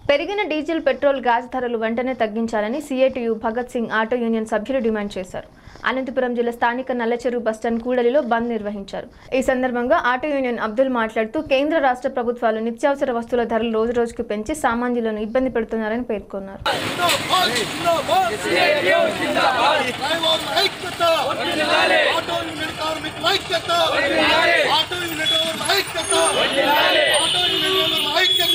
పెరిగిన diesel petrol gas ధరలు వెంటనే తగ్గించాలని CITU Bhagat Singh auto union సభ్యులు డిమాండ్ చేశారు అనంతపురం జిల్లా స్థానిక నల్లచెరువు బస్టాండ్ కూడలిలో బంద్ నిర్వహించారు ఈ సందర్భంగా ఆటో యూనియన్ అబ్దుల్ మాట్లాడుతూ కేంద్ర రాష్ట్ర ప్రభుత్వాలు నిత్యావసర వస్తువుల ధరలు రోజు రోజుకు పెంచి సామాన్యులను ఇబ్బంది పెడుతున్నారని పేర్కొన్నారు డ్రైవర్ల ఐక్యత ఆటో యూనియన్ కార్మికుల ఐక్యత ఆటో యూనియన్ వాళ్ళ ఐక్యత ఆటో యూనియన్ వాళ్ళ ఐక్యత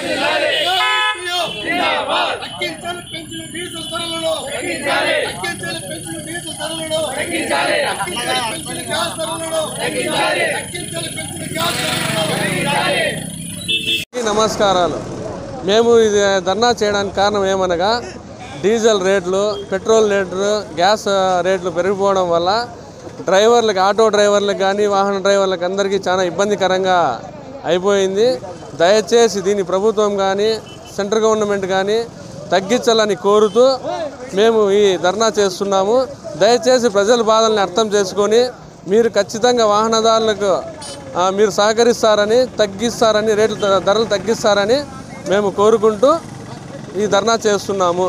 తగ్గించాలి పెంచిన డీజిల్ ధరలను తగ్గించాలి పెంచిన డీజిల్ ధరలను తగ్గించాలి పెంచిన గ్యాస్ ధరలను తగ్గించాలి పెంచిన గ్యాస్ ధరలను అందరికీ నమస్కారాలు మేము ఇది ధర్నా చేయడానికి కారణం ఏమనగా డీజిల్ రేట్లు పెట్రోల్ రేట్లు గ్యాస్ రేట్లు పెరిగిపోవడం వల్ల డ్రైవర్లకు ఆటో డ్రైవర్లకు కానీ వాహన డ్రైవర్లకు అందరికీ చాలా ఇబ్బందికరంగా అయిపోయింది దయచేసి దీన్ని ప్రభుత్వం కానీ సెంట్రల్ గవర్నమెంట్ కానీ తగ్గించాలని కోరుతూ మేము ఈ ధర్నా చేస్తున్నాము దయచేసి ప్రజల బాధల్ని అర్థం చేసుకొని మీరు ఖచ్చితంగా వాహనదారులకు ఆ, మీరు సహకరిస్తారని తగ్గిస్తారని రేట్లు ధ- ధరలు తగ్గిస్తారని మేము కోరుకుంటూ ఈ ధర్నా చేస్తున్నాము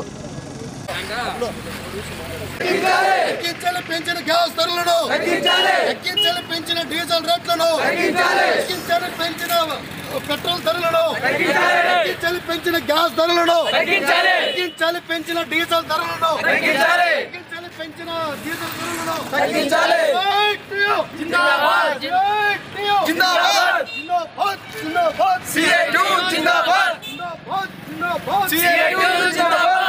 తగ్గించాలి పెంచిన గ్యాస్ ధరలను తగ్గించాలి పెంచిన డీజిల్ రేట్లను తగ్గించాలి పెంచిన పెట్రోల్ ధరలను తగ్గించాలి పెంచిన గ్యాస్ ధరలను తగ్గించాలి పెంచిన డీజిల్ ధరలను తగ్గించాలి పెంచిన డీజిల్ ధరలను తగ్గించాలి జిందాబాద్ జిందాబాద్ జిందాబాద్ జిందాబాద్ సిఐ2 జిందాబాద్ జిందాబాద్ జిందాబాద్ సిఐ2 జిందాబాద్